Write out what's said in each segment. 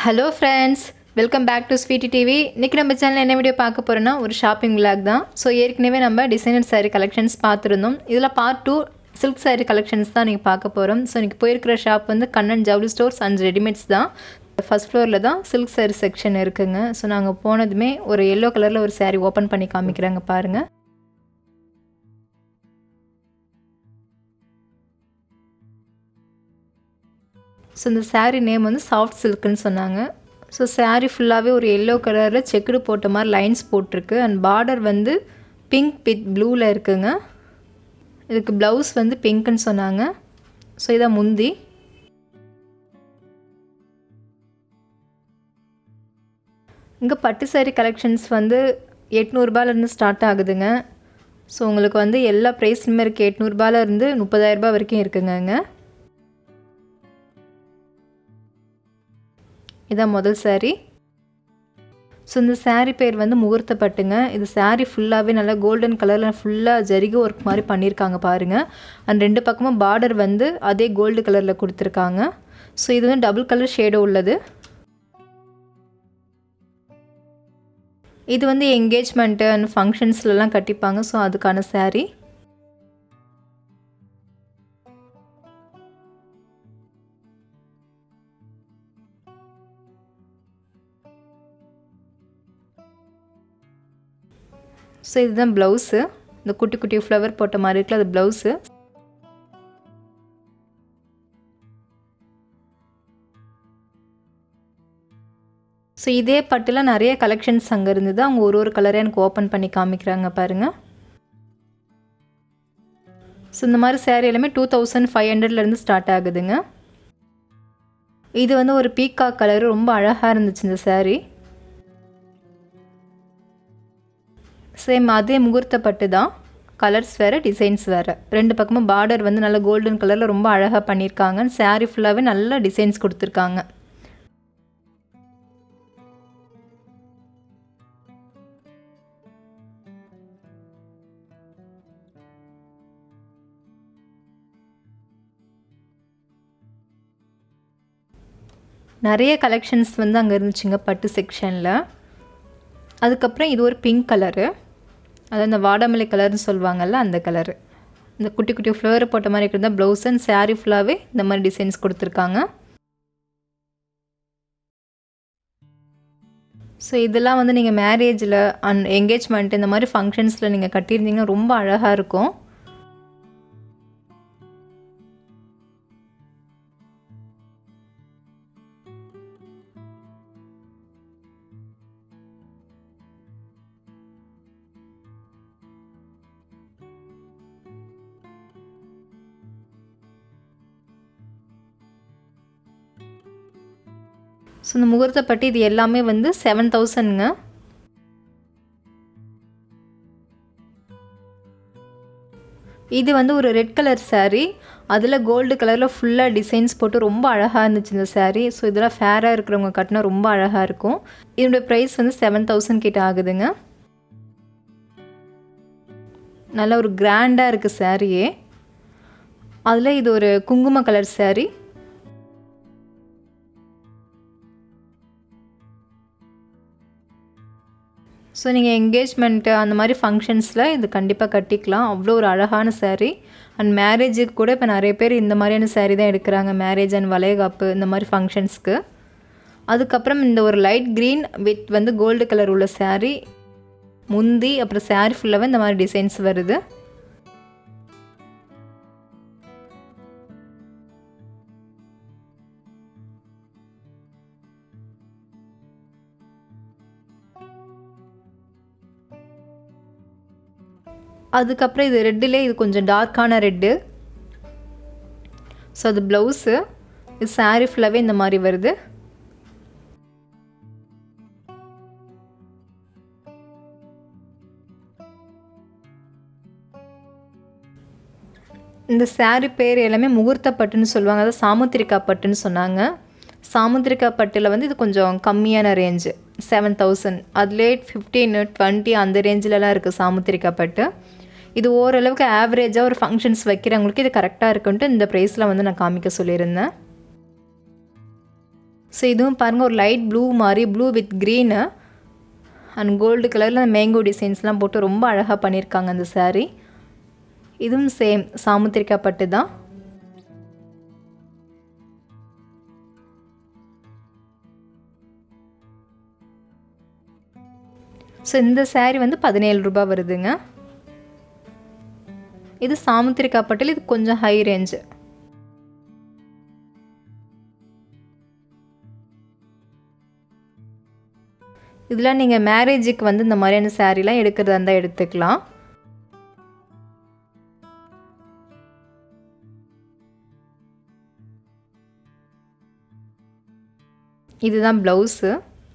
hello friends welcome back to Sweety TV இன்றைக்கி நம்ம சேனலில் என்ன வீடியோ பார்க்க போகிறோன்னா ஒரு ஷாப்பிங் விளாக் தான் ஸோ ஏற்கனவே நம்ம டிசைனர் saree கலெக்ஷன்ஸ் பார்த்துருந்தோம் இதில் part two silk saree collections தான் நீங்கள் பார்க்க போகிறோம் ஸோ இன்றைக்கி போயிருக்கிற ஷாப் வந்து கண்ணன் ஜவுளி ஸ்டோர்ஸ் அண்ட் ரெடிமேட்ஸ் தான் ஃபஸ்ட் ஃப்ளோரில் தான் சில்க் saree செக்ஷன் இருக்குங்க ஸோ நாங்கள் போனதுமே ஒரு எல்லோ கலரில் ஒரு saree ஓப்பன் பண்ணி காமிக்கிறாங்க பாருங்கள் ஸோ இந்த saree நேம் வந்து சாஃப்ட் சில்க்குன்னு சொன்னாங்க ஸோ saree ஃபுல்லாகவே ஒரு எல்லோ கலரில் செக்குடு போட்ட மாதிரி லைன்ஸ் போட்டிருக்கு அண்ட் பார்டர் வந்து பிங்க் வித் ப்ளூவில் இருக்குங்க இதுக்கு ப்ளவுஸ் வந்து பிங்க்குன்னு சொன்னாங்க ஸோ இதான் முந்தி இங்கே பட்டு saree கலெக்ஷன்ஸ் வந்து எட்நூறுபாலேருந்து ஸ்டார்ட் ஆகுதுங்க ஸோ உங்களுக்கு வந்து எல்லா ப்ரைஸ்லுமே இருக்குது எட்நூறுபாலேருந்து முப்பதாயிரரூபா வரைக்கும் இருக்குங்க இங்கே இதான் முதல் saree ஸோ இந்த saree பேர் வந்து முகூர்த்த பட்டுங்க இது saree ஃபுல்லாகவே நல்லா கோல்டன் கலரில் ஃபுல்லாக ஜரிகை ஒர்க் மாதிரி பண்ணியிருக்காங்க பாருங்கள் அண்ட் ரெண்டு பக்கமும் பார்டர் வந்து அதே கோல்டு கலரில் கொடுத்துருக்காங்க ஸோ இது வந்து டபுள் கலர் ஷேடோ உள்ளது இது வந்து என்கேஜ்மெண்ட்டு அண்ட் ஃபங்க்ஷன்ஸ்லலாம் கட்டிப்பாங்க ஸோ அதுக்கான saree ஸோ இதுதான் ப்ளவுஸு இந்த குட்டி குட்டி ஃப்ளவர் போட்ட மாதிரி இருக்குல்ல அது ப்ளவுஸு ஸோ இதே பட்டில் நிறைய கலெக்ஷன்ஸ் அங்கே இருந்தது அவங்க ஒரு ஒரு கலரே எனக்கு ஓப்பன் பண்ணி காமிக்கிறாங்க பாருங்கள் ஸோ இந்த மாதிரி சேரீ எல்லாமே டூ தௌசண்ட் ஃபைவ் ஹண்ட்ரட்லேருந்து ஸ்டார்ட் ஆகுதுங்க இது வந்து ஒரு பீகாக் கலர் ரொம்ப அழகாக இருந்துச்சு இந்த saree சேம் அதே முகூர்த்த பட்டு தான் கலர்ஸ் வேறு டிசைன்ஸ் வேறு ரெண்டு பக்கமும் பார்டர் வந்து நல்ல கோல்டன் கலரில் ரொம்ப அழகாக பண்ணியிருக்காங்க saree ஃபுல்லாகவே நல்ல டிசைன்ஸ் கொடுத்துருக்காங்க நிறைய கலெக்ஷன்ஸ் வந்து அங்கே இருந்துச்சுங்க பட்டு செக்ஷனில் அதுக்கப்புறம் இது ஒரு பிங்க் கலரு அது அந்த வாடாமல்லி கலர்னு சொல்லுவாங்கல்ல அந்த கலரு இந்த குட்டி குட்டி ஃப்ளவர் போட்ட மாதிரி இருக்கிற ப்ளவுஸ் அண்ட் saree ஃபுல்லாகவே இந்த மாதிரி டிசைன்ஸ் கொடுத்துருக்காங்க ஸோ இதெல்லாம் வந்து நீங்கள் மேரேஜில் அண்ட் என்கேஜ்மெண்ட் இந்த மாதிரி ஃபங்க்ஷன்ஸில் நீங்கள் கட்டியிருந்தீங்கன்னா ரொம்ப அழகாக இருக்கும் ஸோ இந்த முகூர்த்த பட்டி இது எல்லாமே வந்து செவன் தௌசண்ட்ங்க இது வந்து ஒரு ரெட் கலர் saree அதில் கோல்டு கலரில் ஃபுல்லாக டிசைன்ஸ் போட்டு ரொம்ப அழகாக இருந்துச்சு இந்த saree ஸோ இதெல்லாம் ஃபேராக இருக்கிறவங்க கட்டினா ரொம்ப அழகாக இருக்கும் இதனுடைய ப்ரைஸ் வந்து செவன் தௌசண்ட் கிட்ட ஆகுதுங்க நல்ல ஒரு கிராண்டாக இருக்குது சாரியே அதில் இது ஒரு குங்கும கலர் saree ஸோ நீங்கள் என்கேஜ்மெண்ட்டு அந்த மாதிரி ஃபங்க்ஷன்ஸில் இது கண்டிப்பாக கட்டிக்கலாம் அவ்வளோ ஒரு அழகான saree அண்ட் மேரேஜுக்கு கூட இப்போ நிறைய பேர் இந்த மாதிரியான saree தான் எடுக்கிறாங்க மேரேஜ் அண்ட் வளையகாப்பு இந்த மாதிரி ஃபங்க்ஷன்ஸ்க்கு அதுக்கப்புறம் இந்த ஒரு லைட் க்ரீன் வித் வந்து கோல்டு கலர் உள்ள saree முந்தி அப்புறம் saree ஃபுல்லாகவே இந்த மாதிரி டிசைன்ஸ் வருது அதுக்கப்புறம் இது ரெட்டிலே இது கொஞ்சம் டார்க்கான ரெட்டு ஸோ அது ப்ளவுஸு இது saree ஃபுல்லாகவே இந்த மாதிரி வருது இந்த saree பேர் எல்லாமே முகூர்த்த பட்டுன்னு சொல்லுவாங்க அதாவது சாமுத்திரிக்கா பட்டுன்னு சொன்னாங்க சாமுத்திரிக்கா பட்டில் வந்து இது கொஞ்சம் கம்மியான ரேஞ்சு செவன் தௌசண்ட் அதுலேயே ஃபிஃப்டீன் டுவெண்ட்டி அந்த ரேஞ்சிலலாம் இருக்குது சாமுத்திரிக்கா பட்டு இது ஓரளவுக்கு ஆவரேஜாக ஒரு ஃபங்க்ஷன்ஸ் வைக்கிறவங்களுக்கு இது கரெக்டாக இருக்குன்ட்டு இந்த ப்ரைஸில் வந்து நான் காமிக்க சொல்லியிருந்தேன் ஸோ இதுவும் பாருங்கள் ஒரு லைட் ப்ளூ மாதிரி blue with green and gold கலரில் மேங்கோ டிசைன்ஸ்லாம் போட்டு ரொம்ப அழகாக பண்ணியிருக்காங்க அந்த saree இதுவும் சேம் சாமுத்திரிக்கா பட்டு தான் ஸோ இந்த saree வந்து பதினேழு ரூபாய் வருதுங்க இது சாமுத்திரிக்கா பட்டில் இது கொஞ்சம் ஹை ரேஞ்சு இதில் நீங்கள் மேரேஜுக்கு வந்து இந்த மாதிரியான சாரீலாம் எடுக்கிறதா இருந்தால் எடுத்துக்கலாம் இதுதான் ப்ளவுஸு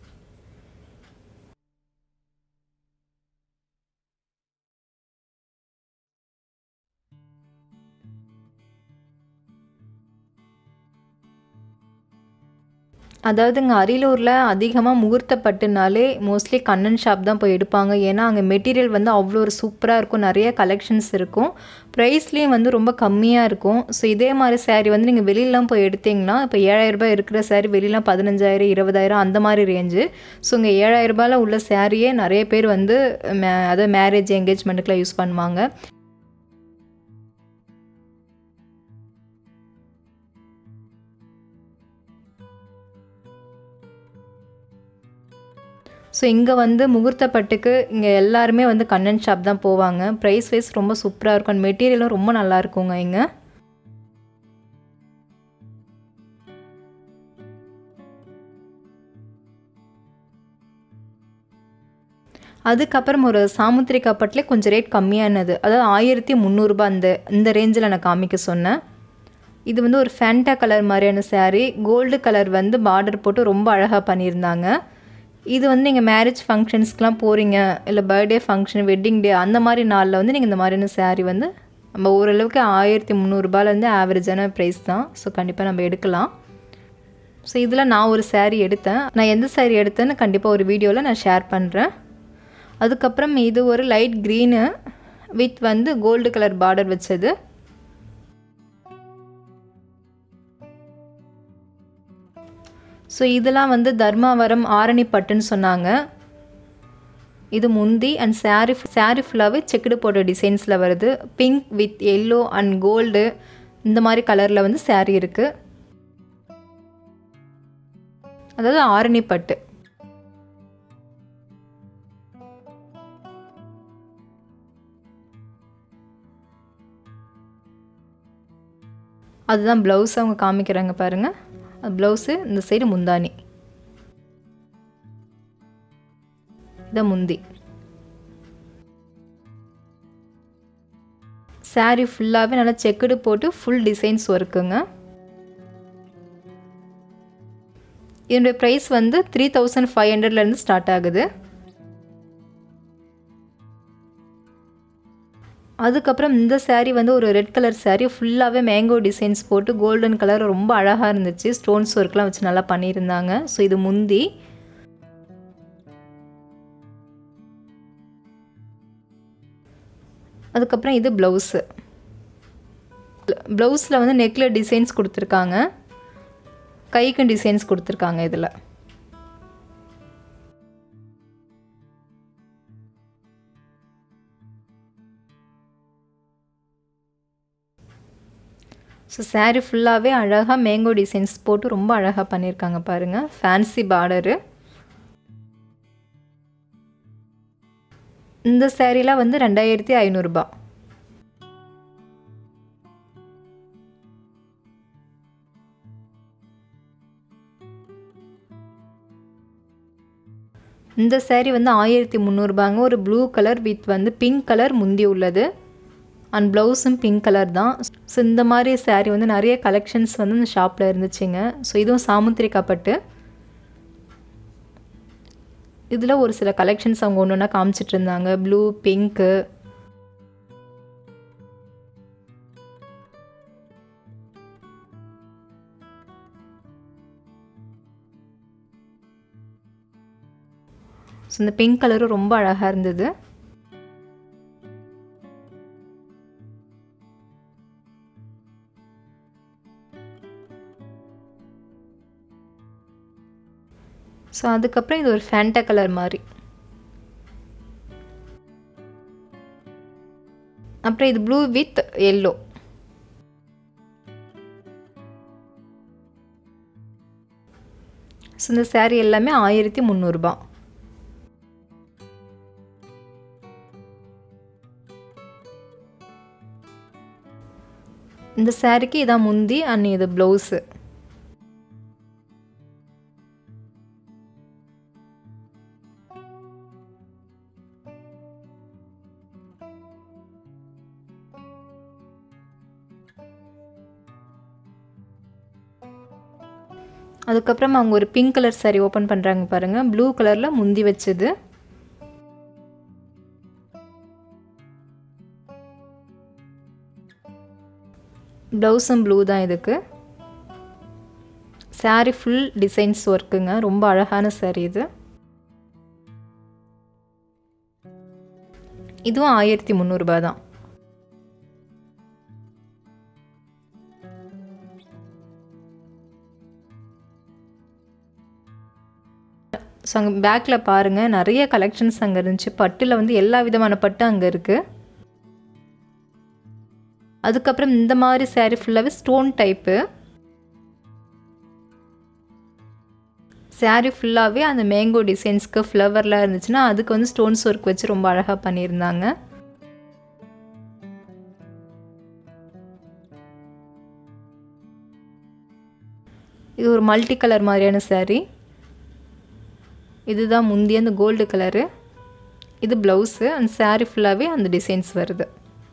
அதாவது இங்கே அரியலூரில் அதிகமாக முகூர்த்த பட்டுனாலே மோஸ்ட்லி கண்ணன் ஷாப் தான் போய் எடுப்பாங்க ஏன்னா அங்கே மெட்டீரியல் வந்து அவ்வளோ ஒரு சூப்பராக இருக்கும் நிறைய கலெக்ஷன்ஸ் இருக்கும் ப்ரைஸ்லேயும் வந்து ரொம்ப கம்மியாக இருக்கும் ஸோ இதே மாதிரி saree வந்து நீங்கள் வெளியிலலாம் போய் எடுத்தீங்கன்னா இப்போ ஏழாயிரரூபா இருக்கிற saree வெளியிலாம் பதினஞ்சாயிரம் இருபதாயிரம் அந்த மாதிரி ரேஞ்சு ஸோ இங்கே ஏழாயிரரூபாயில் உள்ள சாரியே நிறைய பேர் வந்து மே அதாவது மேரேஜ் என்கேஜ்மெண்ட்டுக்குலாம் யூஸ் பண்ணுவாங்க ஸோ இங்கே வந்து முகூர்த்த பட்டுக்கு இங்கே எல்லாருமே வந்து கண்ணன் ஷாப் தான் போவாங்க ப்ரைஸ் வைஸ் ரொம்ப சூப்பராக இருக்கும் அண்ட் மெட்டீரியலும் ரொம்ப நல்லா இருக்குங்க இங்கே அதுக்கப்புறம் ஒரு சாமுத்திரிக்கா பட்டிலே கொஞ்சம் ரேட் கம்மியானது அதாவது ஆயிரத்தி முந்நூறுரூபா அந்த இந்த ரேஞ்சில் நான் காமிக்க சொன்னேன் இது வந்து ஒரு ஃபேண்டா கலர் மாதிரியான saree கோல்டு கலர் வந்து பார்டர் போட்டு ரொம்ப அழகாக பண்ணியிருந்தாங்க இது வந்து நீங்கள் மேரேஜ் ஃபங்க்ஷன்ஸ்க்கெலாம் போகிறீங்க இல்லை பர்த்டே ஃபங்க்ஷன் வெட்டிங் டே அந்த மாதிரி நாளில் வந்து நீங்கள் இந்த மாதிரியான saree வந்து நம்ம ஓரளவுக்கு ஆயிரத்தி முந்நூறுபாலேருந்து ஆவரேஜான ப்ரைஸ் தான் ஸோ கண்டிப்பாக நம்ம எடுக்கலாம் ஸோ இதில் நான் ஒரு saree எடுத்தேன் நான் எந்த saree எடுத்தேன்னு கண்டிப்பாக ஒரு வீடியோவில் நான் ஷேர் பண்ணுறேன் அதுக்கப்புறம் இது ஒரு லைட் க்ரீனு வித் வந்து கோல்டு கலர் பார்டர் வச்சது ஸோ இதெல்லாம் வந்து தர்மாவரம் ஆரணி பட்டுன்னு சொன்னாங்க இது முந்தி அண்ட் சாரி சாரி ஃபுல்லாகவே செக்குடு போட்ட டிசைன்ஸில் வருது pink with yellow and gold இந்த மாதிரி கலரில் வந்து saree இருக்குது அதாவது ஆரணி பட்டு அதுதான் ப்ளவுஸ் அவங்க காமிக்கிறாங்க பாருங்கள் ப்ளவுஸு இந்த சைடு முந்தானி இதான் முந்தி saree ஃபுல்லாகவே நல்லா செக்குடு போட்டு ஃபுல் டிசைன்ஸ் ஒர்க்குங்க இதனுடைய ப்ரைஸ் வந்து த்ரீ தௌசண்ட் ஃபைவ் ஹண்ட்ரட்லேருந்து ஸ்டார்ட் ஆகுது அதுக்கப்புறம் இந்த saree வந்து ஒரு ரெட் கலர் saree ஃபுல்லாகவே மேங்கோ டிசைன்ஸ் போட்டு கோல்டன் கலர் ரொம்ப அழகாக இருந்துச்சு ஸ்டோன்ஸ் ஒர்க்லாம் வச்சு நல்லா பண்ணியிருந்தாங்க ஸோ இது முந்தி அதுக்கப்புறம் இது ப்ளவுஸு ப்ளவுஸில் வந்து நெக்கில் டிசைன்ஸ் கொடுத்துருக்காங்க கைக்கும் டிசைன்ஸ் கொடுத்துருக்காங்க இதில் ஸோ saree ஃபுல்லாகவே அழகாக மேங்கோ டிசைன்ஸ் போட்டு ரொம்ப அழகாக பண்ணியிருக்காங்க பாருங்கள் ஃபேன்சி பார்டரு இந்த சேரீலாம் வந்து ரெண்டாயிரத்தி ஐநூறுரூபா இந்த saree வந்து ஆயிரத்தி முந்நூறுபாங்க ஒரு ப்ளூ கலர் வித் வந்து பிங்க் கலர் முந்தி உள்ளது அண்ட் ப்ளவுஸும் பிங்க் கலர் தான் ஸோ இந்த மாதிரி saree வந்து நிறைய கலெக்ஷன்ஸ் வந்து இந்த ஷாப்பில் இருந்துச்சுங்க ஸோ இதுவும் சாமுத்திரிக்கா பட்டு இதில் ஒரு சில கலெக்ஷன்ஸ் அவங்க ஒன்று ஒன்றா காமிச்சிட்டு இருந்தாங்க ப்ளூ பிங்க்கு ஸோ இந்த பிங்க் கலரும் ரொம்ப அழகாக இருந்தது ஸோ அதுக்கப்புறம் இது ஒரு ஃபேண்டா கலர் மாதிரி அப்புறம் இது ப்ளூ வித் எல்லோ ஸோ இந்த சேரீ எல்லாமே ஆயிரத்தி முந்நூறுபா இந்த சேரீக்கு இதான் முந்தி அண்ட் இது ப்ளவுஸு அதுக்கப்புறம் அவங்க ஒரு பிங்க் கலர் சாரீ ஓப்பன் பண்ணுறாங்க பாருங்கள் ப்ளூ கலரில் முந்தி வச்சது ப்ளவுஸும் ப்ளூ தான் இதுக்கு சாரீ ஃபுல் டிசைன்ஸ் ஒர்க்குங்க ரொம்ப அழகான சாரீ இது இதுவும் ஆயிரத்தி முந்நூறுபா தான் ஸோ அங்கே பேக்கில் பாருங்கள் நிறைய கலெக்ஷன்ஸ் அங்கே இருந்துச்சு பட்டில் வந்து எல்லா விதமான பட்டு அங்கே இருக்குது அதுக்கப்புறம் இந்த மாதிரி சேரீ ஃபுல்லாகவே ஸ்டோன் டைப்பு சேரீ ஃபுல்லாகவே அந்த மேங்கோ டிசைன்ஸ்க்கு ஃப்ளவர்லாம் இருந்துச்சுன்னா அதுக்கு வந்து ஸ்டோன்ஸ் ஒர்க் வச்சு ரொம்ப அழகாக பண்ணியிருந்தாங்க இது ஒரு மல்டி கலர் மாதிரியான சேரீ இதுதான் முந்தி அந்த கோல்டு கலரு இது ப்ளவுஸு அந்த சேரீ ஃபுல்லாகவே அந்த டிசைன்ஸ் வருது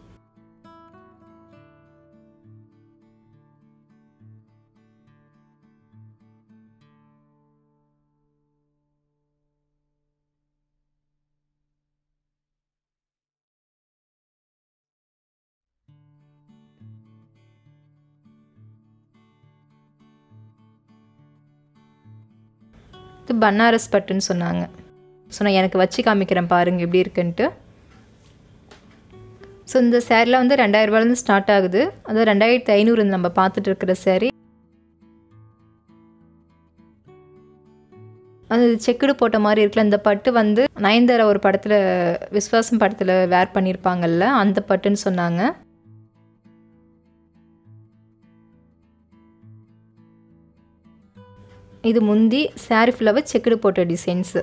இது பனாரஸ் பட்டுன்னு சொன்னாங்க ஸோ நான் எனக்கு வச்சு காமிக்கிறேன் பாருங்கள் எப்படி இருக்குன்ட்டு ஸோ இந்த சேரீலாம் வந்து ரெண்டாயிரரூபாலேருந்து ஸ்டார்ட் ஆகுது அதாவது ரெண்டாயிரத்தி ஐநூறு நம்ம பார்த்துட்டு இருக்கிற சேரீ அது செக்குடு போட்ட மாதிரி இருக்குல்ல இந்த பட்டு வந்து நயன்தாரா ஒரு படத்தில் விஸ்வாசம் படத்தில் வேர் பண்ணியிருப்பாங்கல்ல அந்த பட்டுன்னு சொன்னாங்க இது முந்தி சாரி ஃபுல்லாகவே செக்குடு போட்ட டிசைன்ஸு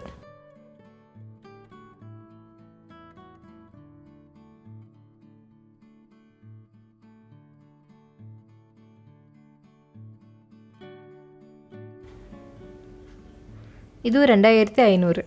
இதுவும் ரெண்டாயிரத்தி ஐநூறு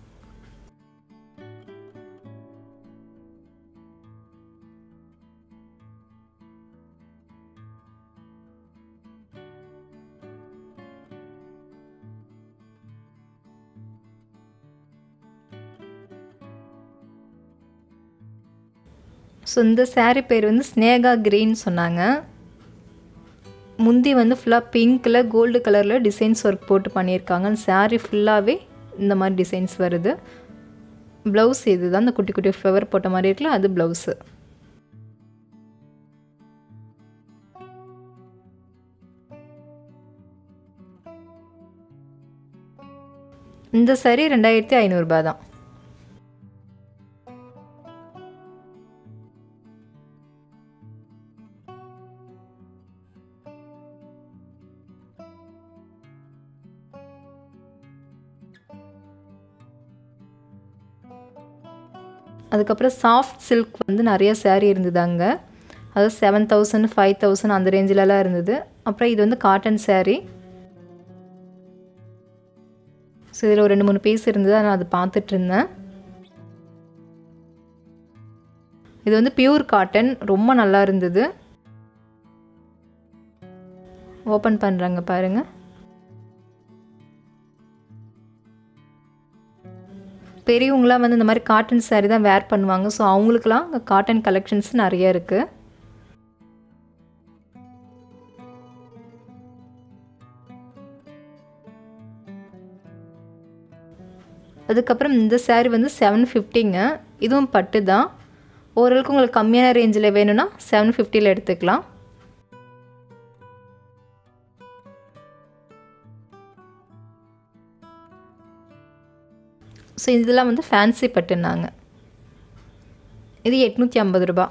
ஸோ இந்த சேரீ பேர் வந்து ஸ்னேகா கிரீன் சொன்னாங்க முந்தி வந்து ஃபுல்லாக பிங்க்கில் கோல்டு கலரில் டிசைன்ஸ் ஒர்க் போட்டு பண்ணியிருக்காங்க அந்த சாரீ ஃபுல்லாகவே இந்த மாதிரி டிசைன்ஸ் வருது ப்ளவுஸ் இது தான் இந்த குட்டி குட்டி ஃப்ளவர் போட்ட மாதிரி இருக்குல்ல அது ப்ளவுஸு இந்த சரி ரெண்டாயிரத்தி ஐநூறுரூபா தான் அதுக்கப்புறம் சாஃப்ட் சில்க் வந்து நிறைய சேரீ இருந்தது அங்கே அது செவன் தௌசண்ட் ஃபைவ் தௌசண்ட் அந்த ரேஞ்சிலலாம் இருந்தது அப்புறம் இது வந்து காட்டன் சேரீ ஸோ இதில் ஒரு ரெண்டு மூணு பீஸ் இருந்தது நான் அதை பார்த்துட்டு இருந்தேன் இது வந்து பியூர் காட்டன் ரொம்ப நல்லா இருந்தது ஓப்பன் பண்ணுறாங்க பாருங்கள் பெரியவங்களாம் வந்து இந்த மாதிரி காட்டன் சாரீ தான் வேர் பண்ணுவாங்க ஸோ அவங்களுக்குலாம் அங்கே காட்டன் கலெக்ஷன்ஸ் நிறைய இருக்குது அதுக்கப்புறம் இந்த சேரீ வந்து செவன் ஃபிஃப்டிங்க இதுவும் பட்டு தான் ஓரளவுக்கு உங்களுக்கு கம்மியான ரேஞ்சில் வேணும்னா செவன் ஃபிஃப்டியில் எடுத்துக்கலாம் ஸோ இதெல்லாம் வந்து ஃபேன்சி பட்டுனாங்க இது எட்நூற்றி ஐம்பது ரூபா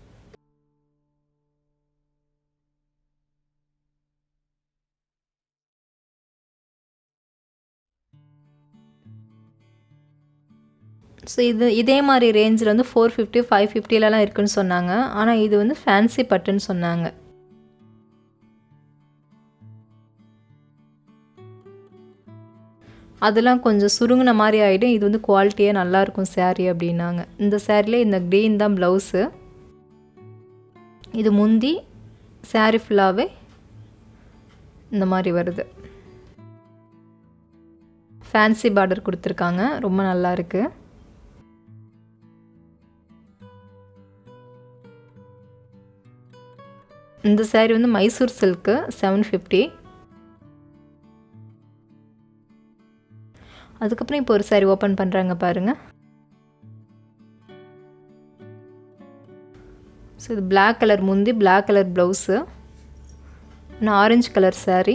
ஸோ இது இதே மாதிரி ரேஞ்சில் வந்து ஃபோர் ஃபிஃப்டி ஃபைவ் ஃபிஃப்டிலலாம் இருக்குன்னு சொன்னாங்க ஆனால் இது வந்து ஃபேன்சி பட்டுன்னு சொன்னாங்க அதெல்லாம் கொஞ்சம் சுருங்கின மாதிரி ஆகிடும் இது வந்து குவாலிட்டியே நல்லாயிருக்கும் சேரீ அப்படின்னாங்க இந்த சேரீல இந்த க்ரீன் தான் ப்ளவுஸு இது முந்தி சேரீ ஃபுல்லாகவே இந்த மாதிரி வருது ஃபேன்சி பார்டர் கொடுத்துருக்காங்க ரொம்ப நல்லா இருக்குது இந்த சேரீ வந்து மைசூர் சில்க்கு செவன் ஃபிஃப்டி அதுக்கப்புறம் இப்போ ஒரு சாரீ ஓப்பன் பண்ணுறாங்க பாருங்கள் ஸோ இது பிளாக் கலர் முந்தி பிளாக் கலர் ப்ளவுஸு இன்னும் ஆரஞ்சு கலர் சாரீ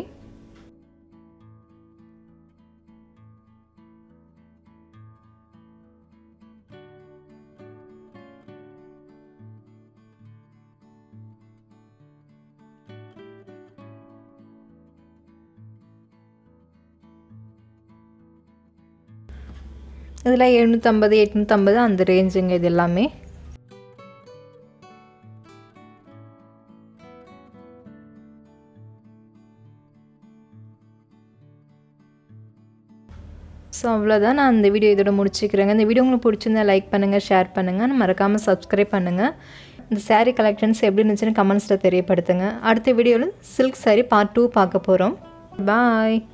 இதில் எழுநூற்றம்பது எட்நூற்றம்பது அந்த ரேஞ்சுங்க இது எல்லாமே ஸோ அவ்வளோதான் நான் இந்த வீடியோ இதோட முடிச்சுக்கிறேங்க இந்த வீடியோ உங்களுக்கு பிடிச்சிருந்தா லைக் பண்ணுங்கள் ஷேர் பண்ணுங்கள் மறக்காமல் சப்ஸ்கிரைப் பண்ணுங்கள் இந்த சாரீ கலெக்ஷன்ஸ் எப்படி இருந்துச்சுன்னு கமெண்ட்ஸில் தெரியப்படுத்துங்க அடுத்த வீடியோவில் சில்க் சாரீ பார்ட் டூ பார்க்க போகிறோம் பாய்